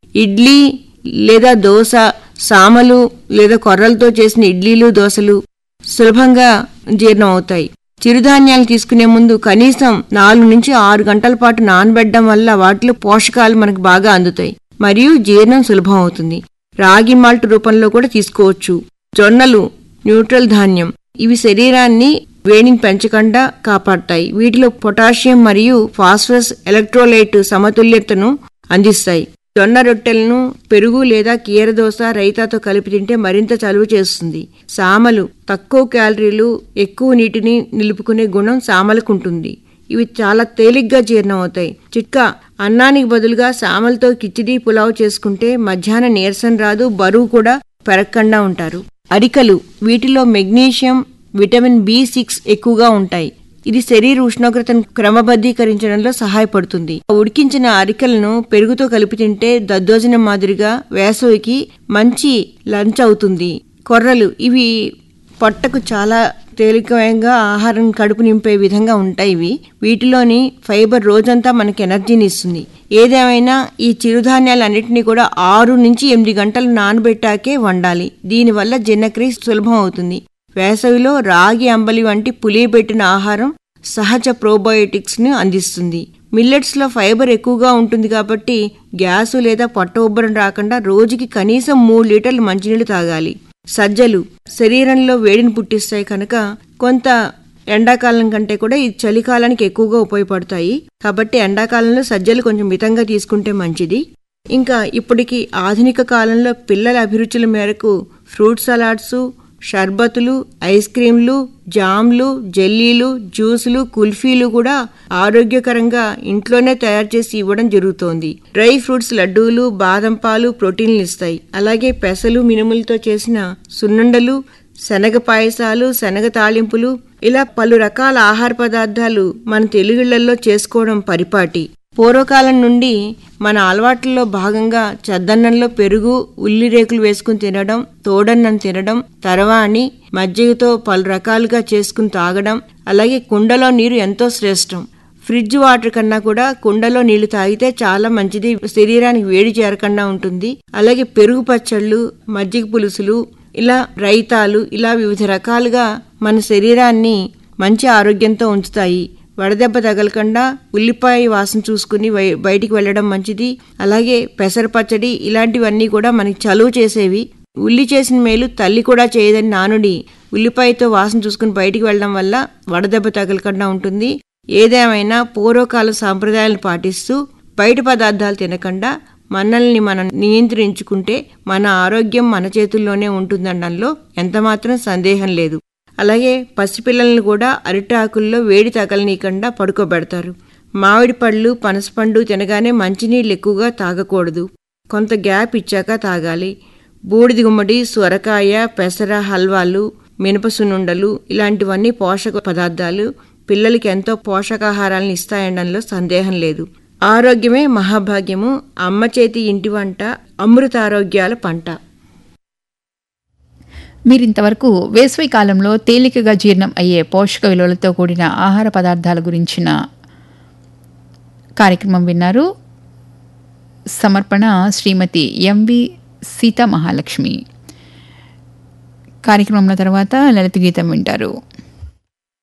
ఇడ్లీ లేదా దోశ సామలు లేదా కొర్రలతో చేసిన ఇడ్లీలు దోశలు సులభంగా జీర్ణం అవుతాయి చిరుధాన్యాలు తీసుకునే ముందు కనీసం నాలుగు నుంచి ఆరు గంటల పాటు నానబెట్టడం వల్ల వాటిలో పోషకాలు మనకు బాగా అందుతాయి మరియు జీర్ణం సులభం అవుతుంది రాగి మాల్ట్ రూపంలో కూడా తీసుకోవచ్చు జొన్నలు న్యూట్రల్ ధాన్యం ఇవి శరీరాన్ని వేడిని పెంచకుండా కాపాడతాయి వీటిలో పొటాషియం మరియు ఫాస్ఫరస్ ఎలక్ట్రోలైట్ సమతుల్యతను అందిస్తాయి జొన్న రొట్టెలను పెరుగు లేదా కీరదోస రైతాతో కలిపి తింటే మరింత చలువ చేస్తుంది సామలు తక్కువ క్యాలరీలు ఎక్కువ నీటిని నిలుపుకునే గుణం సామలకు ఉంటుంది ఇవి చాలా తేలిగ్గా జీర్ణం అవుతాయి చిట్కా అన్నానికి బదులుగా సామలతో కిచిడి పులావ్ చేసుకుంటే మధ్యాహ్నం నీరసం రాదు బరువు కూడా పెరగకుండా ఉంటారు అరికలు వీటిలో మెగ్నీషియం విటమిన్ బి సిక్స్ ఎక్కువగా ఉంటాయి ఇది శరీర ఉష్ణోగ్రతను క్రమబద్ధీకరించడంలో సహాయపడుతుంది ఉడికించిన అరికలను పెరుగుతో కలిపి తింటే దద్దోజనం మాదిరిగా వేసవికి మంచి లంచ్ అవుతుంది కొర్రలు ఇవి పొట్టకు చాలా తేలికగా ఆహారం కడుపు నింపే విధంగా ఉంటాయి ఇవి వీటిలోని ఫైబర్ రోజంతా మనకి ఎనర్జీని ఇస్తుంది ఏదేమైనా ఈ చిరుధాన్యాలన్నింటినీ కూడా ఆరు నుంచి ఎనిమిది గంటలు నానబెట్టాకే వండాలి దీనివల్ల జీర్ణక్రియ సులభం అవుతుంది వేసవిలో రాగి అంబలి వంటి పులియబెట్టిన ఆహారం సహజ ప్రోబయోటిక్స్ ని అందిస్తుంది మిల్లెట్స్ లో ఫైబర్ ఎక్కువగా ఉంటుంది కాబట్టి గ్యాసు లేదా పొట్ట ఉబ్బరం రాకుండా రోజుకి కనీసం మూడు లీటర్లు మంచినీళ్లు తాగాలి సజ్జలు శరీరంలో వేడిని పుట్టిస్తాయి కనుక కొంత ఎండాకాలం కంటే కూడా ఈ చలికాలానికి ఎక్కువగా ఉపయోగపడతాయి కాబట్టి ఎండాకాలంలో సజ్జలు కొంచెం మితంగా తీసుకుంటే మంచిది ఇంకా ఇప్పటికి ఆధునిక కాలంలో పిల్లల అభిరుచుల మేరకు ఫ్రూట్ సలాడ్స్ షర్బతులు ఐస్ క్రీంలు జామ్లు జెల్లీలు జ్యూసులు కుల్ఫీలు కూడా ఆరోగ్యకరంగా ఇంట్లోనే తయారు చేసి ఇవ్వడం జరుగుతోంది డ్రై ఫ్రూట్స్ లడ్డూలు బాదం పాలు ప్రోటీన్లు ఇస్తాయి అలాగే పెసలు మినుములతో చేసిన సున్నుండలు శనగ పాయసాలు శనగ తాలింపులు ఇలా పలు రకాల ఆహార పదార్థాలు మన తెలుగుళ్లలో చేసుకోవడం పరిపాటి పూర్వకాలం నుండి మన అలవాట్లలో భాగంగా చద్దన్నంలో పెరుగు ఉల్లి రేకులు వేసుకుని తినడం తోడన్నం తినడం తర్వాణి మజ్జిగతో పలు రకాలుగా చేసుకుని తాగడం అలాగే కుండలో నీరు ఎంతో శ్రేష్టం ఫ్రిడ్జ్ వాటర్ కన్నా కూడా కుండలో నీళ్లు తాగితే చాలా మంచిది శరీరానికి వేడి చేరకుండా ఉంటుంది అలాగే పెరుగు పచ్చళ్ళు మజ్జిగ పులుసులు ఇలా రైతాలు ఇలా వివిధ రకాలుగా మన శరీరాన్ని మంచి ఆరోగ్యంతో ఉంచుతాయి వడదెబ్బ తగలకుండా ఉల్లిపాయ వాసన చూసుకుని బయ- బయటికి వెళ్ళడం మంచిది అలాగే పెసర పచ్చడి ఇలాంటివన్నీ కూడా మనకి చలువ చేసేవి ఉల్లి చేసిన మేలు తల్లి కూడా చేయదని నానుడి ఉల్లిపాయతో వాసన చూసుకుని బయటికి వెళ్ళడం వల్ల వడదెబ్బ తగలకుండా ఉంటుంది ఏదేమైనా పూర్వకాల సాంప్రదాయాలను పాటిస్తూ బయట పదార్థాలు తినకుండా మనల్ని మనం నియంత్రించుకుంటే మన ఆరోగ్యం మన చేతుల్లోనే ఉంటుందనడంలో ఎంతమాత్రం సందేహం లేదు అలాగే పసిపిల్లలను కూడా అరిటాకుల్లో వేడి తగలనీయకుండా పడుకోబెడతారు మామిడి పళ్ళు పనసపండు తినగానే మంచినీళ్ళు ఎక్కువగా తాగకూడదు కొంత గ్యాప్ ఇచ్చాక తాగాలి బూడిద గుమ్మడి సొరకాయ పెసర హల్వాలు మినప సున్నుండలు ఇలాంటివన్నీ పోషక పదార్థాలు పిల్లలకి ఎంతో పోషకాహారాలను ఇస్తాయనడంలో సందేహం లేదు ఆరోగ్యమే మహాభాగ్యము అమ్మ చేతి ఇంటి వంట అమృతారోగ్యాల పంట మీరింతవరకు వేసవి కాలంలో తేలికగా జీర్ణం అయ్యే పోషక విలువలతో కూడిన ఆహార పదార్థాల గురించిన కార్యక్రమం విన్నారు సమర్పణ శ్రీమతి ఎంవి సీతా మహాలక్ష్మి కార్యక్రమంలో తర్వాత లలిత గీతం వింటారు